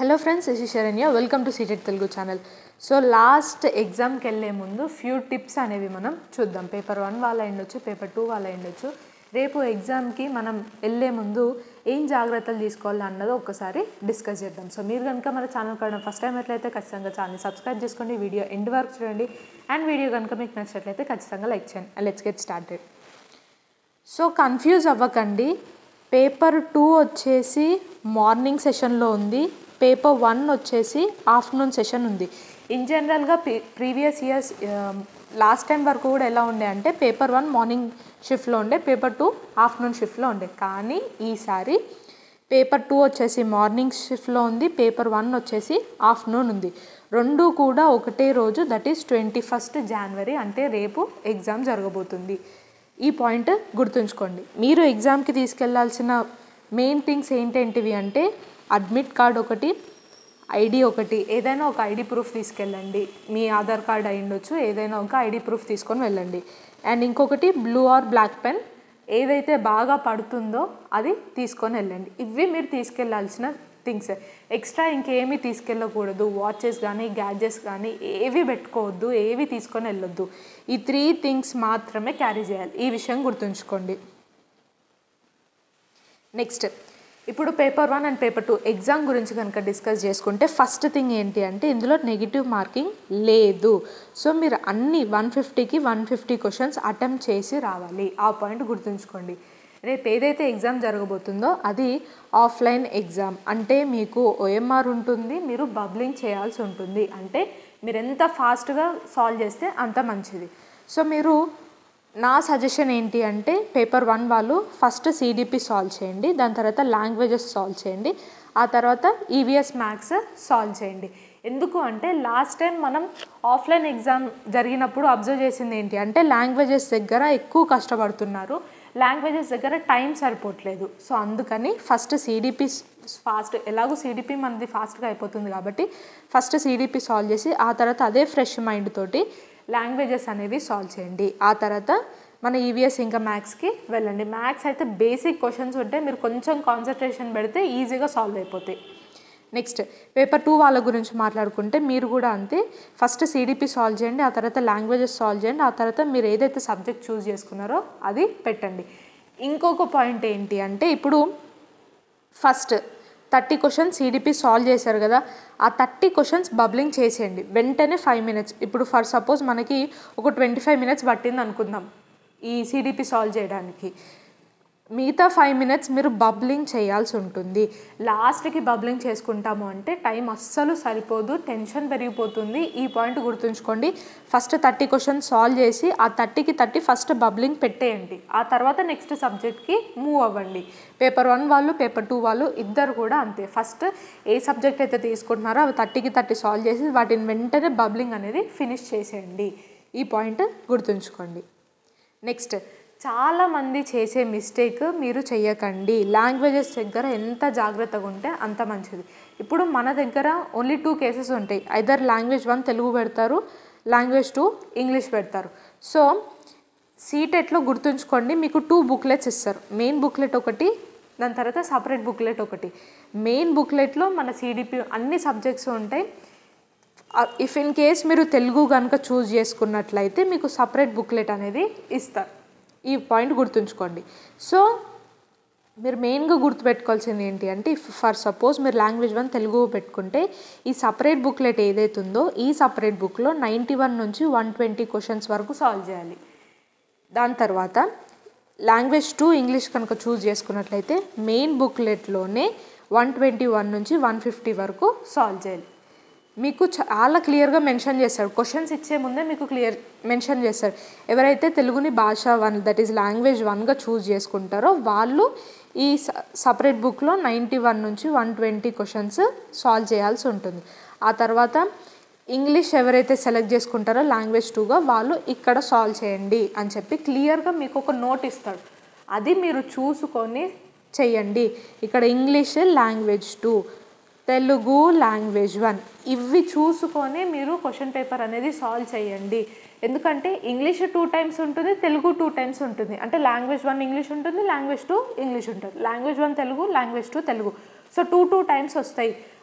hello friends is Saranya welcome to CTET Telugu channel so last ఎగ్జామ్కి వెళ్ళే ముందు ఫ్యూ టిప్స్ అనేవి మనం చూద్దాం పేపర్ వన్ వాళ్ళ ఉండొచ్చు పేపర్ టూ వాళ్ళ ఉండొచ్చు రేపు ఎగ్జామ్కి మనం వెళ్ళే ముందు ఏం జాగ్రత్తలు తీసుకోవాలి అన్నది ఒక్కసారి డిస్కస్ చేద్దాం సో మీరు కనుక మన ఛానల్ కూడా ఫస్ట్ టైం ఎట్లయితే ఖచ్చితంగా ఛానల్ సబ్స్క్రైబ్ చేసుకోండి వీడియో ఎండ్ వరకు చూడండి అండ్ వీడియో కనుక మీకు నచ్చినట్లయితే ఖచ్చితంగా లైక్ చేయండి let's get started so confuse అవ్వకండి పేపర్ టూ వచ్చేసి మార్నింగ్ సెషన్లో ఉంది పేపర్ వన్ వచ్చేసి ఆఫ్టర్నూన్ సెషన్ ఉంది ఇన్ జనరల్గా ప్రీవియస్ ఇయర్స్ లాస్ట్ టైం వరకు కూడా ఎలా ఉండే అంటే పేపర్ వన్ మార్నింగ్ షిఫ్ట్లో ఉండే పేపర్ టూ ఆఫ్టర్నూన్ షిఫ్ట్లో ఉండే కానీ ఈసారి పేపర్ టూ వచ్చేసి మార్నింగ్ షిఫ్ట్లో ఉంది పేపర్ వన్ వచ్చేసి ఆఫ్టర్నూన్ ఉంది రెండు కూడా ఒకటే రోజు దట్ ఈస్ ట్వంటీ ఫస్ట్ జనవరి అంటే రేపు ఎగ్జామ్ జరగబోతుంది ఈ పాయింట్ గుర్తుంచుకోండి మీరు ఎగ్జామ్కి తీసుకెళ్లాల్సిన మెయిన్ థింగ్స్ ఏంటేంటివి అంటే అడ్మిట్ కార్డ్ ఒకటి ఐడి ఒకటి ఏదైనా ఒక ఐడి ప్రూఫ్ తీసుకెళ్ళండి మీ ఆధార్ కార్డ్ అయి ఉండొచ్చు ఏదైనా ఒక ఐడి ప్రూఫ్ తీసుకొని వెళ్ళండి అండ్ ఇంకొకటి బ్లూ ఆర్ బ్లాక్ పెన్ ఏదైతే బాగా పడుతుందో అది తీసుకొని వెళ్ళండి ఇవి మీరు తీసుకెళ్లాల్సిన థింగ్స్ ఎక్స్ట్రా ఇంకేమీ తీసుకెళ్ళకూడదు వాచెస్ కానీ గ్యాడ్జెట్స్ కానీ ఏవి పెట్టుకోవద్దు ఏవి తీసుకొని వెళ్ళొద్దు ఈ త్రీ థింగ్స్ మాత్రమే క్యారీ చేయాలి ఈ విషయం గుర్తుంచుకోండి నెక్స్ట్ ఇప్పుడు paper one and paper two exam గురించి కనుక డిస్కస్ చేసుకుంటే ఫస్ట్ థింగ్ ఏంటి అంటే ఇందులో నెగిటివ్ మార్కింగ్ లేదు సో మీరు అన్ని వన్ ఫిఫ్టీకి వన్ ఫిఫ్టీ క్వశ్చన్స్ అటెంప్ట్ చేసి రావాలి ఆ పాయింట్ గుర్తుంచుకోండి రేపు ఏదైతే ఎగ్జామ్ జరగబోతుందో అది ఆఫ్లైన్ ఎగ్జామ్ అంటే మీకు ఓఎంఆర్ ఉంటుంది మీరు బబ్లింగ్ చేయాల్సి ఉంటుంది అంటే మీరు ఎంత ఫాస్ట్గా సాల్వ్ చేస్తే అంత మంచిది సో మీరు నా సజెషన్ ఏంటి అంటే పేపర్ వన్ వాళ్ళు ఫస్ట్ సిడిపి సాల్వ్ చేయండి దాని తర్వాత లాంగ్వేజెస్ సాల్వ్ చేయండి ఆ తర్వాత ఈవీఎస్ మ్యాథ్స్ సాల్వ్ చేయండి ఎందుకు అంటే లాస్ట్ టైం మనం ఆఫ్లైన్ ఎగ్జామ్ జరిగినప్పుడు అబ్జర్వ్ చేసింది ఏంటి అంటే లాంగ్వేజెస్ దగ్గర ఎక్కువ కష్టపడుతున్నారు లాంగ్వేజెస్ దగ్గర టైం సరిపోవట్లేదు సో అందుకని ఫస్ట్ సిడిపి ఫాస్ట్ ఎలాగో సిడిపి మనది ఫాస్ట్గా అయిపోతుంది కాబట్టి ఫస్ట్ సిడిపి సాల్వ్ చేసి ఆ తర్వాత అదే ఫ్రెష్ మైండ్ తోటి లాంగ్వేజెస్ అనేవి సాల్వ్ చేయండి ఆ తర్వాత మన ఈవీఎస్ ఇంకా మ్యాథ్స్కి వెళ్ళండి మ్యాథ్స్ అయితే బేసిక్ క్వశ్చన్స్ ఉంటే మీరు కొంచెం కాన్సన్ట్రేషన్ పెడితే ఈజీగా సాల్వ్ అయిపోతాయి నెక్స్ట్ పేపర్ టూ వాళ్ళ గురించి మాట్లాడుకుంటే మీరు కూడా అంతే ఫస్ట్ సిడిపి సాల్వ్ చేయండి ఆ తర్వాత లాంగ్వేజెస్ సాల్వ్ చేయండి ఆ తర్వాత మీరు ఏదైతే సబ్జెక్ట్ చూస్ చేసుకున్నారో అది పెట్టండి ఇంకొక పాయింట్ ఏంటి అంటే ఇప్పుడు first thirty questions CDP solve చేశారు కదా ఆ థర్టీ క్వశ్చన్స్ బబ్లింగ్ చేసేయండి వెంటనే ఫైవ్ మినిట్స్ ఇప్పుడు ఫర్ సపోజ్ మనకి ఒక ట్వంటీ ఫైవ్ మినిట్స్ పట్టింది అనుకుందాం ఈ సిడిపి సాల్వ్ చేయడానికి మిగతా ఫైవ్ మినిట్స్ మీరు బబ్లింగ్ చేయాల్సి ఉంటుంది లాస్ట్కి బబ్లింగ్ చేసుకుంటాము అంటే టైం అస్సలు సరిపోదు టెన్షన్ పెరిగిపోతుంది ఈ పాయింట్ గుర్తుంచుకోండి ఫస్ట్ థర్టీ క్వశ్చన్స్ సాల్వ్ చేసి ఆ థర్టీకి థర్టీ ఫస్ట్ బబ్లింగ్ పెట్టేయండి ఆ తర్వాత నెక్స్ట్ సబ్జెక్ట్కి మూవ్ అవ్వండి పేపర్ వన్ వాళ్ళు పేపర్ టూ వాళ్ళు ఇద్దరు కూడా అంతే ఫస్ట్ ఏ సబ్జెక్ట్ అయితే తీసుకుంటున్నారో అవి థర్టీకి థర్టీ సాల్వ్ చేసి వాటిని వెంటనే బబ్లింగ్ అనేది ఫినిష్ చేసేయండి ఈ పాయింట్ గుర్తుంచుకోండి నెక్స్ట్ చాలామంది చేసే మిస్టేక్ మీరు చెయ్యకండి లాంగ్వేజెస్ దగ్గర ఎంత జాగ్రత్తగా ఉంటే అంత మంచిది ఇప్పుడు మన దగ్గర ఓన్లీ టూ కేసెస్ ఉంటాయి ఐదర్ లాంగ్వేజ్ వన్ తెలుగు పెడతారు లాంగ్వేజ్ టూ ఇంగ్లీష్ పెడతారు సో సీటెట్లో గుర్తుంచుకోండి మీకు టూ బుక్లెట్స్ ఇస్తారు మెయిన్ బుక్లెట్ ఒకటి దాని తర్వాత సపరేట్ బుక్లెట్ ఒకటి మెయిన్ బుక్లెట్లో మన సిడిపి అన్ని సబ్జెక్ట్స్ ఉంటాయి ఇఫ్ ఇన్ కేస్ మీరు తెలుగు కనుక చూస్ చేసుకున్నట్లయితే మీకు సపరేట్ బుక్లెట్ అనేది ఇస్తారు ఈ పాయింట్ గుర్తుంచుకోండి సో మీరు మెయిన్గా గుర్తుపెట్టుకోవాల్సింది ఏంటి అంటే ఇఫ్ ఫర్ సపోజ్ మీరు లాంగ్వేజ్ వన్ తెలుగు పెట్టుకుంటే ఈ సపరేట్ బుక్లెట్ ఏదైతే ఉందో ఈ సపరేట్ బుక్లో నైంటీ వన్ నుంచి వన్ ట్వంటీ క్వశ్చన్స్ వరకు సాల్వ్ చేయాలి దాని తర్వాత లాంగ్వేజ్ టూ ఇంగ్లీష్ కనుక చూస్ చేసుకున్నట్లయితే మెయిన్ బుక్లెట్లోనే వన్ ట్వంటీ వన్ నుంచి వన్ ఫిఫ్టీ వరకు సాల్వ్ చేయాలి మీకు చాలా క్లియర్గా మెన్షన్ చేస్తాడు క్వశ్చన్స్ ఇచ్చే ముందే మీకు క్లియర్ మెన్షన్ చేస్తాడు ఎవరైతే తెలుగుని భాష వన్ దట్ ఈస్ లాంగ్వేజ్ వన్గా చూస్ చేసుకుంటారో వాళ్ళు ఈ సపరేట్ బుక్లో నైంటీ వన్ నుంచి వన్ ట్వంటీ క్వశ్చన్స్ సాల్వ్ చేయాల్సి ఉంటుంది ఆ తర్వాత ఇంగ్లీష్ ఎవరైతే సెలెక్ట్ చేసుకుంటారో లాంగ్వేజ్ టూగా వాళ్ళు ఇక్కడ సాల్వ్ చేయండి అని చెప్పి క్లియర్గా మీకు ఒక నోట్ ఇస్తాడు అది మీరు చూసుకొని చెయ్యండి ఇక్కడ English language two Telugu language one ఇవి చూసుకొని మీరు క్వశ్చన్ పేపర్ అనేది సాల్వ్ చేయండి ఎందుకంటే ఇంగ్లీష్ టూ టైమ్స్ ఉంటుంది తెలుగు టూ టైమ్స్ ఉంటుంది అంటే లాంగ్వేజ్ వన్ ఇంగ్లీష్ ఉంటుంది లాంగ్వేజ్ టూ ఇంగ్లీష్ ఉంటుంది language one Telugu language two Telugu so two two times వస్తాయి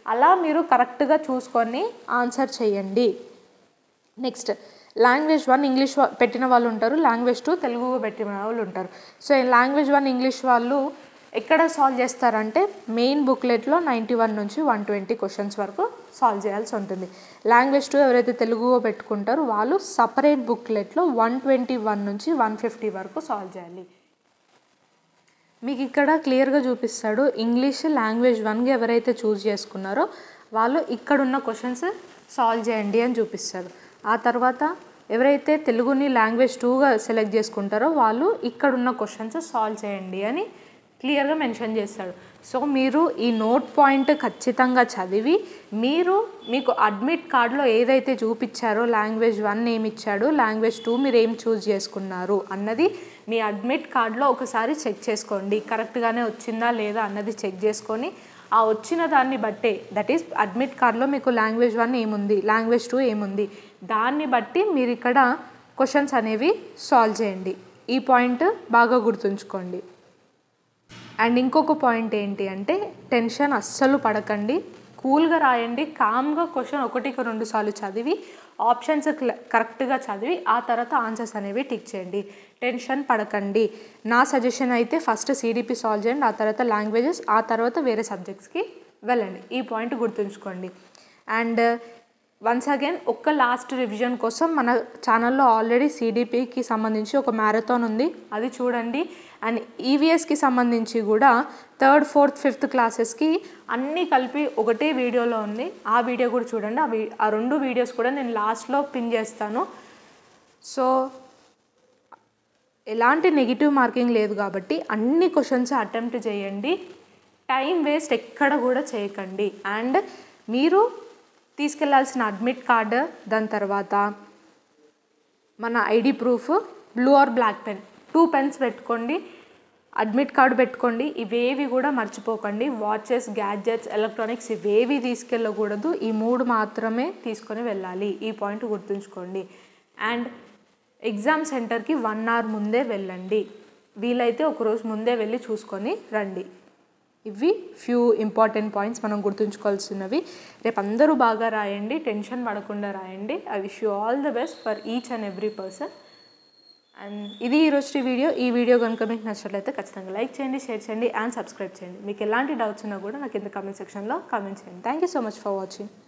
అలా మీరు కరెక్ట్గా చూసుకొని ఆన్సర్ చేయండి నెక్స్ట్ లాంగ్వేజ్ వన్ ఇంగ్లీష్ వా- పెట్టిన వాళ్ళు ఉంటారు లాంగ్వేజ్ టూ తెలుగు పెట్టిన వాళ్ళు ఉంటారు సో ఈ లాంగ్వేజ్ వన్ ఇంగ్లీష్ వాళ్ళు ఎక్కడ సాల్వ్ చేస్తారంటే మెయిన్ బుక్లెట్లో నైంటీ వన్ నుంచి వన్ ట్వంటీ క్వశ్చన్స్ వరకు సాల్వ్ చేయాల్సి ఉంటుంది లాంగ్వేజ్ టూ ఎవరైతే తెలుగు పెట్టుకుంటారో వాళ్ళు సపరేట్ బుక్లెట్లో వన్ ట్వంటీ వన్ నుంచి వన్ ఫిఫ్టీ వరకు సాల్వ్ చేయాలి మీకు ఇక్కడ క్లియర్గా చూపిస్తాడు ఇంగ్లీష్ లాంగ్వేజ్ వన్గా ఎవరైతే చూస్ చేసుకున్నారో వాళ్ళు ఇక్కడున్న క్వశ్చన్స్ సాల్వ్ చేయండి అని చూపిస్తారు ఆ తర్వాత ఎవరైతే తెలుగుని లాంగ్వేజ్ టూగా సెలెక్ట్ చేసుకుంటారో వాళ్ళు ఇక్కడున్న క్వశ్చన్స్ సాల్వ్ చేయండి అని క్లియర్గా మెన్షన్ చేస్తాడు సో మీరు ఈ నోట్ పాయింట్ ఖచ్చితంగా చదివి మీరు మీకు అడ్మిట్ కార్డులో ఏదైతే చూపించారో లాంగ్వేజ్ వన్ ఏమి ఇచ్చాడు లాంగ్వేజ్ టూ మీరు ఏం చూస్ చేసుకున్నారు అన్నది మీ అడ్మిట్ కార్డులో ఒకసారి చెక్ చేసుకోండి కరెక్ట్గానే వచ్చిందా లేదా అన్నది చెక్ చేసుకొని ఆ వచ్చిన దాన్ని బట్టే దట్ ఈస్ అడ్మిట్ కార్డులో మీకు లాంగ్వేజ్ వన్ ఏముంది లాంగ్వేజ్ టూ ఏముంది దాన్ని బట్టి మీరు ఇక్కడ క్వశ్చన్స్ అనేవి సాల్వ్ చేయండి ఈ పాయింట్ బాగా గుర్తుంచుకోండి అండ్ ఇంకొక పాయింట్ ఏంటి అంటే టెన్షన్ అస్సలు పడకండి కూల్గా రాయండి కామ్గా క్వశ్చన్ ఒకటికి రెండు సార్లు చదివి ఆప్షన్స్ కరెక్ట్గా చదివి ఆ తర్వాత ఆన్సర్స్ అనేవి టిక్ చేయండి టెన్షన్ పడకండి నా సజెషన్ అయితే ఫస్ట్ సిడిపి సాల్వ్ చేయండి ఆ తర్వాత లాంగ్వేజెస్ ఆ తర్వాత వేరే సబ్జెక్ట్స్కి వెళ్ళండి ఈ పాయింట్ గుర్తుంచుకోండి అండ్ వన్స్ అగైన్ ఒక్క లాస్ట్ రివిజన్ కోసం మన ఛానల్లో ఆల్రెడీ సిడిపికి సంబంధించి ఒక మ్యారథాన్ ఉంది అది చూడండి అండ్ ఈవీఎస్కి సంబంధించి కూడా థర్డ్ ఫోర్త్ ఫిఫ్త్ క్లాసెస్కి అన్నీ కలిపి ఒకటే వీడియోలో ఉంది ఆ వీడియో కూడా చూడండి ఆ వీ ఆ రెండు వీడియోస్ కూడా నేను లాస్ట్లో పిన్ చేస్తాను సో ఎలాంటి నెగిటివ్ మార్కింగ్ లేదు కాబట్టి అన్ని క్వశ్చన్స్ అటెంప్ట్ చేయండి టైం వేస్ట్ ఎక్కడ కూడా చేయకండి అండ్ మీరు తీసుకెళ్లాల్సిన అడ్మిట్ కార్డు దాని తర్వాత మన ID proof blue or black pen two pens పెట్టుకోండి అడ్మిట్ కార్డు పెట్టుకోండి ఇవేవి కూడా మర్చిపోకండి వాచెస్ గ్యాడ్జెట్స్ ఎలక్ట్రానిక్స్ ఇవేవి తీసుకెళ్ళకూడదు ఈ మూడు మాత్రమే తీసుకొని వెళ్ళాలి ఈ పాయింట్ గుర్తుంచుకోండి అండ్ ఎగ్జామ్ సెంటర్కి వన్ అవర్ ముందే వెళ్ళండి వీలైతే ఒకరోజు ముందే వెళ్ళి చూసుకొని రండి ఇవి ఫ్యూ ఇంపార్టెంట్ పాయింట్స్ మనం గుర్తుంచుకోవాల్సినవి రేపు అందరూ బాగా రాయండి టెన్షన్ పడకుండా రాయండి I wish you all the best for each and every person and ఇది ఈరోజు వీడియో ఈ వీడియో కనుక మీకు నచ్చినట్లయితే ఖచ్చితంగా లైక్ చేయండి షేర్ చేయండి అండ్ సబ్స్క్రైబ్ చేయండి మీకు ఎలాంటి డౌట్స్ ఉన్నా కూడా నాకు కింద కామెంట్ సెక్షన్లో కామెంట్ చేయండి thank you so much for watching